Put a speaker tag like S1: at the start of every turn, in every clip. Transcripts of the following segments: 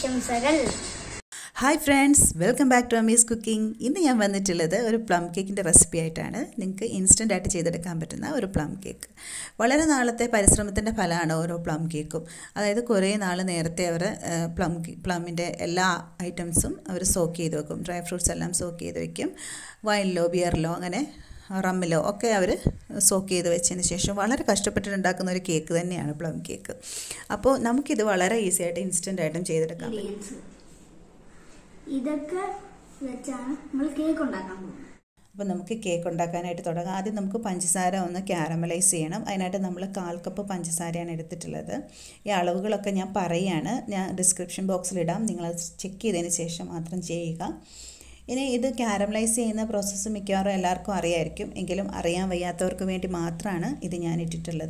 S1: ആശംസകൾ
S2: hi friends welcome back to അമീസ് cooking ഇന്ന് ഞാൻ വന്നിട്ടുള്ളത് ഒരു പ്ലം കേക്കിൻ്റെ റെസിപ്പി ആയിട്ടാണ് നിങ്ങൾക്ക് ഇൻസ്റ്റൻ്റ് ആയിട്ട് ചെയ്തെടുക്കാൻ പറ്റുന്ന ഒരു പ്ലം കേക്ക് വളരെ നാളത്തെ പരിശ്രമത്തിൻ്റെ ഫലമാണ് ഓരോ പ്ലം കേക്കും അതായത് കുറേ നാൾ നേരത്തെ അവർ പ്ലം പ്ലമ്മിൻ്റെ എല്ലാ ഐറ്റംസും അവർ സോക്ക് ചെയ്ത് വെക്കും ഡ്രൈ ഫ്രൂട്ട്സ് എല്ലാം സോക്ക് ചെയ്ത് വെക്കും വൈനിലോ ബിയറിലോ അങ്ങനെ റമ്മിലോ ഒക്കെ അവർ സോക്ക് ചെയ്ത് വെച്ചതിന് ശേഷം വളരെ കഷ്ടപ്പെട്ടിട്ട് ഉണ്ടാക്കുന്ന ഒരു കേക്ക് തന്നെയാണ് പ്ലം കേക്ക് അപ്പോൾ നമുക്കിത് വളരെ ഈസി ആയിട്ട് ഇൻസ്റ്റൻ്റ് ആയിട്ടും ചെയ്തെടുക്കാം
S1: ഇൻഗ്രീഡിയൻസ് ഇതൊക്കെ വെച്ചാണ് നമ്മൾ കേക്ക് ഉണ്ടാക്കാൻ പോകുന്നത്
S2: അപ്പോൾ നമുക്ക് കേക്ക് ഉണ്ടാക്കാനായിട്ട് തുടങ്ങാം ആദ്യം നമുക്ക് പഞ്ചസാര ഒന്ന് ക്യാരമലൈസ് ചെയ്യണം അതിനായിട്ട് നമ്മൾ കാൽ കപ്പ് പഞ്ചസാരയാണ് എടുത്തിട്ടുള്ളത് ഈ അളവുകളൊക്കെ ഞാൻ പറയുകയാണ് ഞാൻ ഡിസ്ക്രിപ്ഷൻ ബോക്സിലിടാം നിങ്ങൾ ചെക്ക് ചെയ്തതിന് ശേഷം മാത്രം ചെയ്യുക ഇനി ഇത് ക്യാരമലൈസ് ചെയ്യുന്ന പ്രോസസ്സ് മിക്കവാറും എല്ലാവർക്കും അറിയായിരിക്കും എങ്കിലും അറിയാൻ വയ്യാത്തവർക്ക് വേണ്ടി മാത്രമാണ് ഇത് ഞാൻ ഇട്ടിട്ടുള്ളത്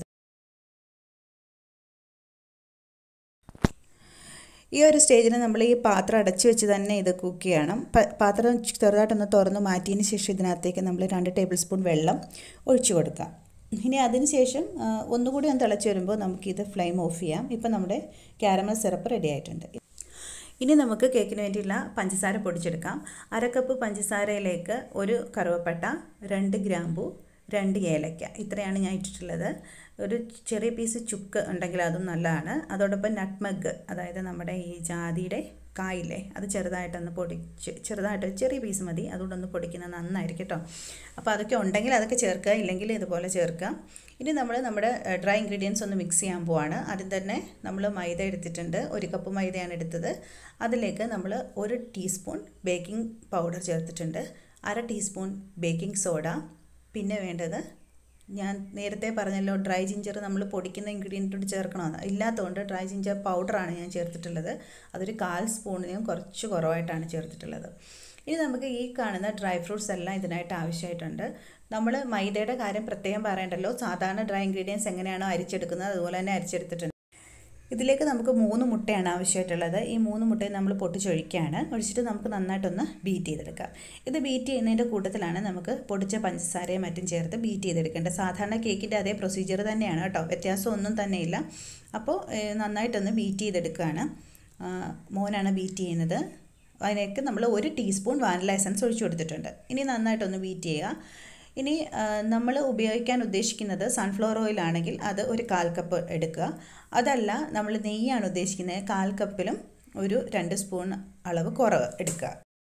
S2: ഈ ഒരു സ്റ്റേജിൽ നമ്മൾ ഈ പാത്രം അടച്ചു വെച്ച് തന്നെ ഇത് കുക്ക് ചെയ്യണം പാത്രം ചെറുതായിട്ടൊന്ന് തുറന്ന് മാറ്റിയതിന് ശേഷം ഇതിനകത്തേക്ക് നമ്മൾ രണ്ട് ടേബിൾ സ്പൂൺ വെള്ളം ഒഴിച്ചു കൊടുക്കാം ഇനി അതിന് ശേഷം ഒന്നുകൂടി ഒന്ന് തിളച്ച് വരുമ്പോൾ നമുക്കിത് ഫ്ലെയിം ഓഫ് ചെയ്യാം ഇപ്പം നമ്മുടെ ക്യാരമൽ സിറപ്പ് റെഡി ആയിട്ടുണ്ട് ഇനി നമുക്ക് കേക്കിന് വേണ്ടിയുള്ള പഞ്ചസാര പൊടിച്ചെടുക്കാം അര കപ്പ് പഞ്ചസാരയിലേക്ക് ഒരു കറുവപ്പട്ട രണ്ട് ഗ്രാമ്പു രണ്ട് ഏലക്ക ഇത്രയാണ് ഞാൻ ഇട്ടിട്ടുള്ളത് ഒരു ചെറിയ പീസ് ചുക്ക് ഉണ്ടെങ്കിൽ അതും നല്ലതാണ് അതോടൊപ്പം നട്ട്മഗ് അതായത് നമ്മുടെ ഈ ജാതിയുടെ കായില്ലേ അത് ചെറുതായിട്ടൊന്ന് പൊടിച്ച് ചെറുതായിട്ട് ചെറിയ പീസ് മതി അതുകൊണ്ടൊന്ന് പൊടിക്കുന്നത് നന്നായിരിക്കും കേട്ടോ അപ്പോൾ അതൊക്കെ ഉണ്ടെങ്കിൽ അതൊക്കെ ചേർക്കുക ഇല്ലെങ്കിൽ ഇതുപോലെ ചേർക്കുക ഇനി നമ്മൾ നമ്മുടെ ഡ്രൈ ഇൻഗ്രീഡിയൻസ് ഒന്ന് മിക്സ് ചെയ്യാൻ പോവാണ് ആദ്യം തന്നെ നമ്മൾ മൈദ എടുത്തിട്ടുണ്ട് ഒരു കപ്പ് മൈദയാണ് എടുത്തത് അതിലേക്ക് നമ്മൾ ഒരു ടീസ്പൂൺ ബേക്കിംഗ് പൗഡർ ചേർത്തിട്ടുണ്ട് അര ടീസ്പൂൺ ബേക്കിംഗ് സോഡ പിന്നെ വേണ്ടത് ഞാൻ നേരത്തെ പറഞ്ഞല്ലോ ഡ്രൈ ജിഞ്ചർ നമ്മൾ പൊടിക്കുന്ന ഇൻഗ്രീഡിയൻറ്റോട് ചേർക്കണമെന്ന് ഇല്ലാത്തതുകൊണ്ട് ഡ്രൈ ജിഞ്ചർ പൗഡറാണ് ഞാൻ ചേർത്തിട്ടുള്ളത് അതൊരു കാൽ സ്പൂണിനും കുറച്ച് കുറവായിട്ടാണ് ചേർത്തിട്ടുള്ളത് ഇനി നമുക്ക് ഈ കാണുന്ന ഡ്രൈ ഫ്രൂട്ട്സ് എല്ലാം ഇതിനായിട്ട് ആവശ്യമായിട്ടുണ്ട് നമ്മൾ മൈദയുടെ കാര്യം പ്രത്യേകം പറയണ്ടല്ലോ സാധാരണ ഡ്രൈ ഇൻഗ്രീഡിയൻസ് എങ്ങനെയാണോ അരിച്ചെടുക്കുന്നത് അതുപോലെ തന്നെ അരിച്ചെടുത്തിട്ടുണ്ട് ഇതിലേക്ക് നമുക്ക് മൂന്ന് മുട്ടയാണ് ആവശ്യമായിട്ടുള്ളത് ഈ മൂന്ന് മുട്ടയും നമ്മൾ പൊട്ടിച്ചൊഴിക്കുകയാണ് ഒഴിച്ചിട്ട് നമുക്ക് നന്നായിട്ടൊന്ന് ബീറ്റ് ചെയ്തെടുക്കാം ഇത് ബീറ്റ് ചെയ്യുന്നതിൻ്റെ കൂട്ടത്തിലാണ് നമുക്ക് പൊടിച്ച പഞ്ചസാരയും മറ്റും ചേർത്ത് ബീറ്റ് ചെയ്തെടുക്കേണ്ടത് സാധാരണ കേക്കിൻ്റെ അതേ പ്രൊസീജിയർ തന്നെയാണ് കേട്ടോ വ്യത്യാസമൊന്നും തന്നെയില്ല അപ്പോൾ നന്നായിട്ടൊന്ന് ബീറ്റ് ചെയ്തെടുക്കുകയാണ് മോനാണ് ബീറ്റ് ചെയ്യുന്നത് അതിലേക്ക് നമ്മൾ ഒരു ടീസ്പൂൺ വാനില എസൻസ് ഒഴിച്ചു കൊടുത്തിട്ടുണ്ട് ഇനി നന്നായിട്ടൊന്ന് ബീറ്റ് ചെയ്യുക ഇനി നമ്മൾ ഉപയോഗിക്കാൻ ഉദ്ദേശിക്കുന്നത് സൺഫ്ലവർ ഓയിൽ ആണെങ്കിൽ അത് ഒരു കാൽ കപ്പ് എടുക്കുക അതല്ല നമ്മൾ നെയ്യാണ് ഉദ്ദേശിക്കുന്നത് കാൽ കപ്പിലും ഒരു രണ്ട് സ്പൂൺ അളവ് കുറവ് എടുക്കുക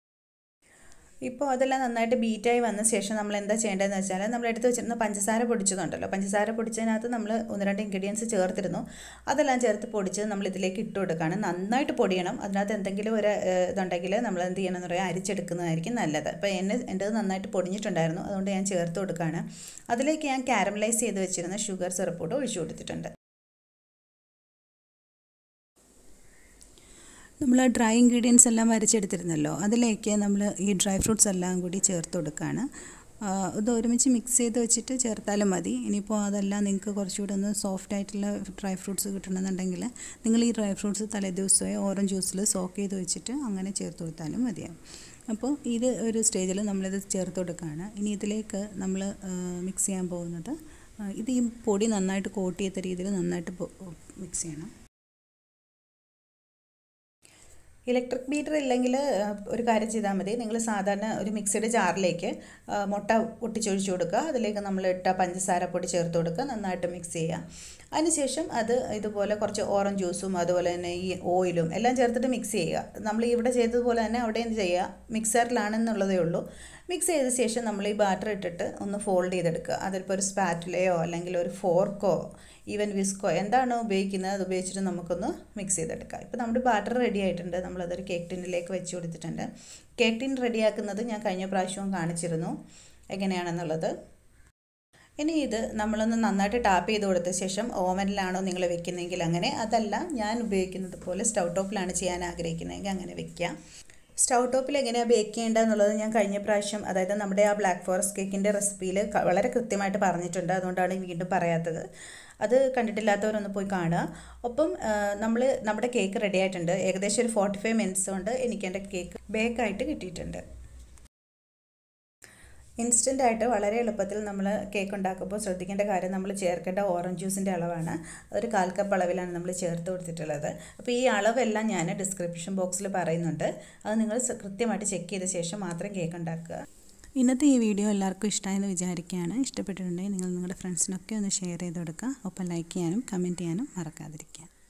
S2: ഇപ്പോൾ അതെല്ലാം നന്നായിട്ട് ബീറ്റായി വന്ന ശേഷം നമ്മൾ എന്താ ചെയ്യേണ്ടതെന്ന് വെച്ചാൽ നമ്മൾ എടുത്ത് വെച്ചിരുന്ന പഞ്ചസാര പൊടിച്ചതുണ്ടല്ലോ പഞ്ചസാര പൊടിച്ചതിനകത്ത് നമ്മൾ ഒന്ന് രണ്ട് ഇൻഗ്രീഡിയൻസ് ചേർത്തിരുന്നു അതെല്ലാം ചേർത്ത് പൊടിച്ച് നമ്മൾ ഇതിലേക്ക് ഇട്ട് കൊടുക്കുകയാണ് നന്നായിട്ട് പൊടിയണം അതിനകത്ത് എന്തെങ്കിലും ഒരു ഇതുണ്ടെങ്കിൽ നമ്മൾ എന്ത് ചെയ്യണമെന്ന് പറയാൻ അരിച്ചെടുക്കുന്നതായിരിക്കും നല്ലത് അപ്പോൾ എന്നെ എൻ്റെത് നന്നായിട്ട് പൊടിഞ്ഞിട്ടുണ്ടായിരുന്നു അതുകൊണ്ട് ഞാൻ ചേർത്ത് കൊടുക്കുകയാണ് അതിലേക്ക് ഞാൻ കാരമലൈസ് ചെയ്ത് വെച്ചിരുന്ന ഷുഗർ സിറപ്പോട്ട് ഒഴിച്ചു കൊടുത്തിട്ടുണ്ട് നമ്മൾ ഡ്രൈ ഇൻഗ്രീഡിയൻസ് എല്ലാം വരച്ചെടുത്തിരുന്നല്ലോ അതിലേക്ക് നമ്മൾ ഈ ഡ്രൈ ഫ്രൂട്ട്സ് എല്ലാം കൂടി ചേർത്ത് കൊടുക്കുകയാണ് ഇത് ഒരുമിച്ച് മിക്സ് ചെയ്ത് വെച്ചിട്ട് ചേർത്താലും മതി ഇനിയിപ്പോൾ അതെല്ലാം നിങ്ങൾക്ക് കുറച്ചുകൂടെ ഒന്ന് സോഫ്റ്റ് ആയിട്ടുള്ള ഡ്രൈ ഫ്രൂട്ട്സ് കിട്ടണമെന്നുണ്ടെങ്കിൽ നിങ്ങൾ ഈ ഡ്രൈ ഫ്രൂട്ട്സ് തലേദിവസമേ ഓറഞ്ച് ജ്യൂസിൽ സോക്ക് ചെയ്ത് വെച്ചിട്ട് അങ്ങനെ ചേർത്ത് കൊടുത്താലും മതിയാവും അപ്പോൾ ഇത് ഒരു സ്റ്റേജിൽ നമ്മളിത് ചേർത്ത് കൊടുക്കുകയാണ് ഇനി ഇതിലേക്ക് നമ്മൾ മിക്സ് ചെയ്യാൻ പോകുന്നത് ഇത് ഈ പൊടി നന്നായിട്ട് കോട്ട് ചെയ്ത രീതിയിൽ നന്നായിട്ട് മിക്സ് ചെയ്യണം ഇലക്ട്രിക് ബീറ്റർ ഇല്ലെങ്കിൽ ഒരു കാര്യം ചെയ്താൽ മതി നിങ്ങൾ സാധാരണ ഒരു മിക്സിയുടെ ജാറിലേക്ക് മുട്ട പൊട്ടിച്ചൊഴിച്ച് കൊടുക്കുക അതിലേക്ക് നമ്മൾ ഇട്ട പഞ്ചസാര പൊടി ചേർത്ത് കൊടുക്കുക നന്നായിട്ട് മിക്സ് ചെയ്യുക അതിനുശേഷം അത് ഇതുപോലെ കുറച്ച് ഓറഞ്ച് ജ്യൂസും അതുപോലെ തന്നെ ഈ ഓയിലും എല്ലാം ചേർത്തിട്ട് മിക്സ് ചെയ്യുക നമ്മൾ ഇവിടെ ചെയ്തതുപോലെ തന്നെ അവിടെ എന്ത് ചെയ്യുക മിക്സറിലാണെന്നുള്ളതേ ഉള്ളൂ മിക്സ് ചെയ്ത ശേഷം നമ്മൾ ഈ ബാറ്റർ ഇട്ടിട്ട് ഒന്ന് ഫോൾഡ് ചെയ്തെടുക്കുക അതിലിപ്പോൾ ഒരു സ്പാറ്റുലയോ അല്ലെങ്കിൽ ഒരു ഫോർക്കോ ഈവൻ വിസ്കോ എന്താണോ ഉപയോഗിക്കുന്നത് അത് ഉപയോഗിച്ചിട്ട് നമുക്കൊന്ന് മിക്സ് ചെയ്തെടുക്കാം ഇപ്പോൾ നമ്മുടെ ബാറ്റർ റെഡി ആയിട്ടുണ്ട് നമ്മളതൊരു കേക്ക് ടിന്നിലേക്ക് വെച്ച് കൊടുത്തിട്ടുണ്ട് കേക്ക് ടിൻ റെഡിയാക്കുന്നത് ഞാൻ കഴിഞ്ഞ പ്രാവശ്യവും കാണിച്ചിരുന്നു എങ്ങനെയാണെന്നുള്ളത് ഇനി ഇത് നമ്മളൊന്ന് നന്നായിട്ട് ടാപ്പ് ചെയ്ത് കൊടുത്ത ശേഷം ഓവനിലാണോ നിങ്ങൾ വെക്കുന്നതെങ്കിൽ അങ്ങനെ അതല്ല ഞാൻ ഉപയോഗിക്കുന്നത് പോലെ സ്റ്റൗ ടോപ്പിലാണ് ചെയ്യാൻ ആഗ്രഹിക്കുന്നതെങ്കിൽ അങ്ങനെ വെക്കാം സ്റ്റൗ ടോപ്പിൽ എങ്ങനെയാണ് ബേക്ക് ചെയ്യേണ്ടതെന്നുള്ളത് ഞാൻ കഴിഞ്ഞ പ്രാവശ്യം അതായത് നമ്മുടെ ആ ബ്ലാക്ക് ഫോറസ്റ്റ് കേക്കിൻ്റെ റെസിപ്പിയിൽ വളരെ കൃത്യമായിട്ട് പറഞ്ഞിട്ടുണ്ട് അതുകൊണ്ടാണ് വീണ്ടും പറയാത്തത് അത് കണ്ടിട്ടില്ലാത്തവരൊന്ന് പോയി കാണുക ഒപ്പം നമ്മൾ നമ്മുടെ കേക്ക് റെഡി ആയിട്ടുണ്ട് ഏകദേശം ഒരു ഫോർട്ടി ഫൈവ് മിനിറ്റ്സ് കൊണ്ട് എനിക്ക് എൻ്റെ കേക്ക് ബേക്കായിട്ട് കിട്ടിയിട്ടുണ്ട് ഇൻസ്റ്റൻ്റ് ആയിട്ട് വളരെ എളുപ്പത്തിൽ നമ്മൾ കേക്ക് ഉണ്ടാക്കുമ്പോൾ ശ്രദ്ധിക്കേണ്ട കാര്യം നമ്മൾ ചേർക്കേണ്ട ഓറഞ്ച് ജ്യൂസിൻ്റെ അളവാണ് ഒരു കാൽ കപ്പ് അളവിലാണ് നമ്മൾ ചേർത്ത് കൊടുത്തിട്ടുള്ളത് അപ്പോൾ ഈ അളവെല്ലാം ഞാൻ ഡിസ്ക്രിപ്ഷൻ ബോക്സിൽ പറയുന്നുണ്ട് അത് നിങ്ങൾ സ- കൃത്യമായിട്ട് ചെക്ക് ചെയ്ത ശേഷം മാത്രം കേക്ക് ഉണ്ടാക്കുക
S3: ഇന്നത്തെ ഈ വീഡിയോ എല്ലാവർക്കും ഇഷ്ടമായെന്ന് വിചാരിക്കുകയാണ് ഇഷ്ടപ്പെട്ടിട്ടുണ്ടെങ്കിൽ നിങ്ങൾ നിങ്ങളുടെ ഫ്രണ്ട്സിനൊക്കെ ഒന്ന് ഷെയർ ചെയ്ത് കൊടുക്കുക ഒപ്പം ലൈക്ക് ചെയ്യാനും കമൻറ്റ് ചെയ്യാനും മറക്കാതിരിക്കുക